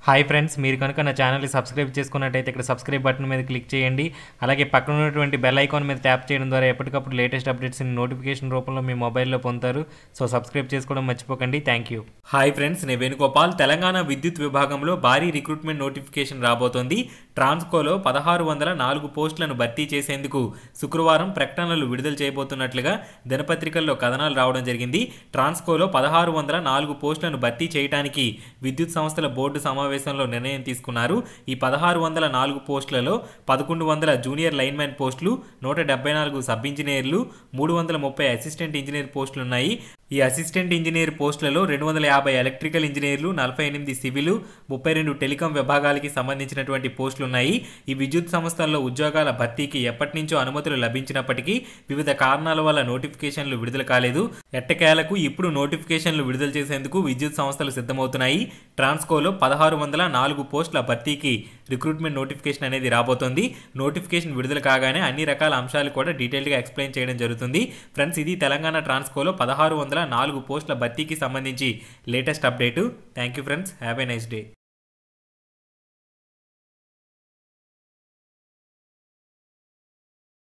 hi friends మీరు కనుక నా ఛానల్ని సబ్స్క్రైబ్ చేసుకున్నట్టయితే ఇక్కడ సబ్స్క్రైబ్ బటన్ మీద క్లిక్ చేయండి అలాగే పక్కన ఉన్నటువంటి బెల్ ఐకాన్ మీద ట్యాప్ చేయడం ద్వారా ఎప్పటికప్పుడు లేటెస్ట్ అప్డేట్స్ని నోటిఫికేషన్ రూపంలో మీ మొబైల్లో పొందుతారు సో సబ్స్క్రైబ్ చేసుకోవడం మర్చిపోకండి థ్యాంక్ యూ హాయ్ ఫ్రెండ్స్ నేను వేణుగోపాల్ తెలంగాణ విద్యుత్ విభాగంలో భారీ రిక్రూట్మెంట్ నోటిఫికేషన్ రాబోతోంది ట్రాన్స్కోలో పదహారు వందల నాలుగు పోస్టులను భర్తీ చేసేందుకు శుక్రవారం ప్రకటనలు విడుదల చేయబోతున్నట్లుగా దినపత్రికల్లో కథనాలు రావడం జరిగింది ట్రాన్స్కోలో పదహారు వందల నాలుగు పోస్టులను భర్తీ చేయడానికి విద్యుత్ సంస్థల బోర్డు సమావేశంలో నిర్ణయం తీసుకున్నారు ఈ పదహారు వందల నాలుగు పోస్టులలో పదకొండు వందల జూనియర్ లైన్మెన్ పోస్టులు నూట డెబ్బై నాలుగు సబ్ ఇంజనీర్లు మూడు వందల ముప్పై అసిస్టెంట్ ఇంజనీర్ పోస్టులు ఉన్నాయి ఈ అసిస్టెంట్ ఇంజనీర్ పోస్టులలో రెండు వందల యాభై ఎలక్ట్రికల్ ఇంజనీర్లు నలభై ఎనిమిది సివిల్ ముప్పై రెండు టెలికాం విభాగాలకి సంబంధించినటువంటి పోస్టులు ఉన్నాయి ఈ విద్యుత్ సంస్థల్లో ఉద్యోగాల భర్తీకి ఎప్పటి నుంచో అనుమతులు లభించినప్పటికీ వివిధ కారణాల వల్ల నోటిఫికేషన్లు విడుదల కాలేదు ఎట్టకేలకు ఇప్పుడు నోటిఫికేషన్లు విడుదల చేసేందుకు విద్యుత్ సంస్థలు సిద్ధమవుతున్నాయి ట్రాన్స్కోలో పదహారు వందల నాలుగు పోస్టుల భర్తీకి రిక్రూట్మెంట్ నోటిఫికేషన్ అనేది రాబోతోంది నోటిఫికేషన్ విడుదల కాగానే అన్ని రకాల అంశాలు కూడా డీటెయిల్గా ఎక్స్ప్లెయిన్ చేయడం జరుగుతుంది ఫ్రెండ్స్ ఇది తెలంగాణ ట్రాన్స్కోలో పదహారు వందల నాలుగు పోస్టుల భర్తీకి సంబంధించి latest update thank you friends have a nice day